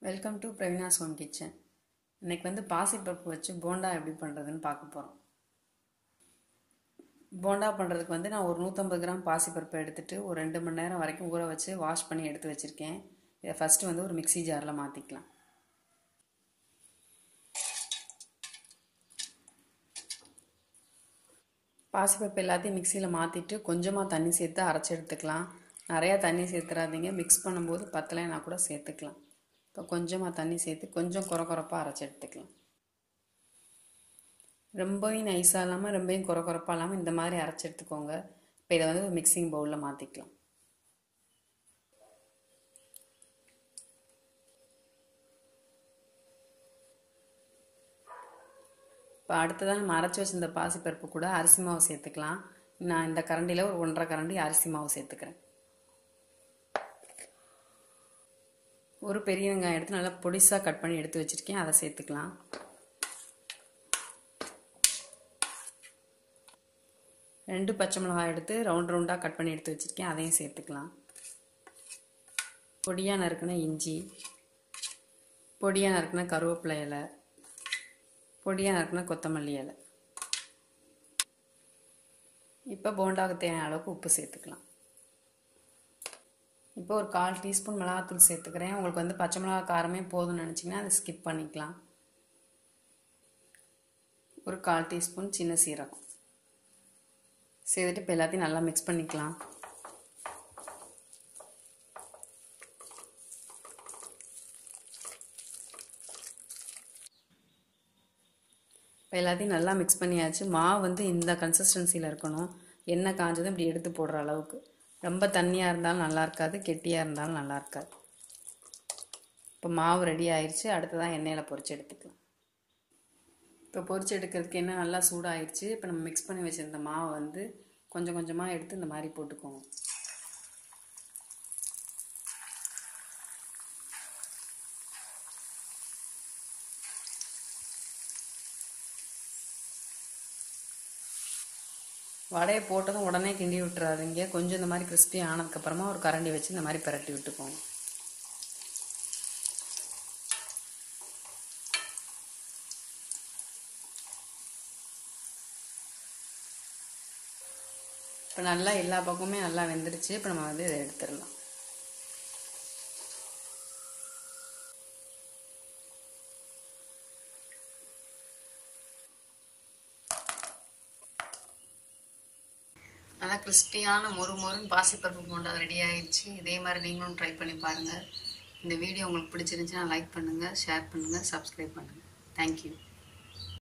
welcome to Praveena's home kitchen இன்னைக்கு வந்து பாசிப்பருப்பு வச்சு போண்டா எப்படி பண்ணுறதுன்னு பார்க்க போகிறோம் போண்டா பண்ணுறதுக்கு வந்து நான் ஒரு நூற்றம்பது கிராம் பாசிப்பருப்பை எடுத்துகிட்டு ஒரு ரெண்டு மணி நேரம் வரைக்கும் ஊற வச்சு வாஷ் பண்ணி எடுத்து வச்சுருக்கேன் இதை ஃபஸ்ட்டு வந்து ஒரு மிக்சி ஜாரில் மாற்றிக்கலாம் பாசிப்பருப்பு எல்லாத்தையும் மிக்சியில் மாற்றிட்டு கொஞ்சமாக தண்ணி சேர்த்து அரைச்சி எடுத்துக்கலாம் நிறையா தண்ணி சேர்த்துறாதீங்க மிக்ஸ் பண்ணும்போது பத்தலைன்னா கூட சேர்த்துக்கலாம் இப்போ கொஞ்சமாக தண்ணி சேர்த்து கொஞ்சம் குறை குறைப்பாக அரைச்சி எடுத்துக்கலாம் ரொம்பவும் நைஸாக இல்லாமல் ரொம்பவும் குறை குறைப்பாக இல்லாமல் இந்த மாதிரி அரைச்சி எடுத்துக்கோங்க இப்போ இதை வந்து ஒரு மிக்சிங் பவுலில் மாற்றிக்கலாம் இப்போ அடுத்ததாக நம்ம அரைச்சி வச்சிருந்த பாசிப்பருப்பு கூட அரிசி மாவு சேர்த்துக்கலாம் நான் இந்த கரண்டியில் ஒரு ஒன்றரை கரண்டி அரிசி மாவு சேர்த்துக்கிறேன் ஒரு பெரிய வெங்காயம் எடுத்து நல்லா பொடிசாக கட் பண்ணி எடுத்து வச்சுருக்கேன் அதை சேர்த்துக்கலாம் ரெண்டு பச்சை மிளகாய் எடுத்து ரவுண்ட் ரவுண்டாக கட் பண்ணி எடுத்து வச்சுருக்கேன் அதையும் சேர்த்துக்கலாம் பொடியாக நறுக்கின இஞ்சி பொடியாக நறுக்கின கருவேப்பிலை இலை பொடியாக நறுக்கின கொத்தமல்லி இலை இப்போ போண்டாவுக்கு தேவையான அளவுக்கு உப்பு சேர்த்துக்கலாம் இப்போ ஒரு கால் டீஸ்பூன் மிளகாத்தூள் சேர்த்துக்கிறேன் உங்களுக்கு வந்து பச்சை மிளகா காரமே போதும்னு நினச்சிங்கன்னா அதை ஸ்கிப் பண்ணிக்கலாம் ஒரு கால் டீஸ்பூன் சின்ன சீரகம் சேர்த்துட்டு இப்போ எல்லாத்தையும் நல்லா மிக்ஸ் பண்ணிக்கலாம் இப்போ எல்லாத்தையும் நல்லா மிக்ஸ் பண்ணியாச்சு மாவு வந்து இந்த கன்சிஸ்டன்சியில் இருக்கணும் எண்ணெய் காஞ்சதும் இப்படி எடுத்து போடுற அளவுக்கு ரொம்ப தண்ணியாக இருந்தாலும் நல்லா இருக்காது கெட்டியாக இருந்தாலும் நல்லா இருக்காது இப்போ மாவு ரெடி ஆயிடுச்சு அடுத்ததான் எண்ணெயில் பொரிச்சு எடுத்துக்கலாம் இப்போ பொரிச்சு எடுக்கிறதுக்கு எண்ணெய் நல்லா சூடாயிருச்சு இப்போ நம்ம மிக்ஸ் பண்ணி வச்சுருந்த மாவை வந்து கொஞ்சம் கொஞ்சமாக எடுத்து இந்த மாதிரி போட்டுக்கோங்க வடையை போட்டதும் உடனே கிண்டி விட்டுறாதீங்க கொஞ்சம் இந்த மாதிரி கிறிஸ்பி ஆனதுக்கப்புறமா ஒரு கரண்டி வச்சு இந்த மாதிரி பிரட்டி விட்டுக்கோங்க இப்போ நல்லா எல்லா பக்கமுமே நல்லா வெந்துடுச்சு இப்போ நம்ம வந்து இதை எடுத்துடலாம் நல்லா கிறிஸ்பியான மொறு மொறுன்னு பாசிப்பருப்பு போண்டா ரெடி ஆயிடுச்சு இதே மாதிரி நீங்களும் ட்ரை பண்ணி பாருங்கள் இந்த வீடியோ உங்களுக்கு பிடிச்சிருந்துச்சுன்னா லைக் பண்ணுங்கள் ஷேர் பண்ணுங்கள் சப்ஸ்கிரைப் பண்ணுங்கள் தேங்க்யூ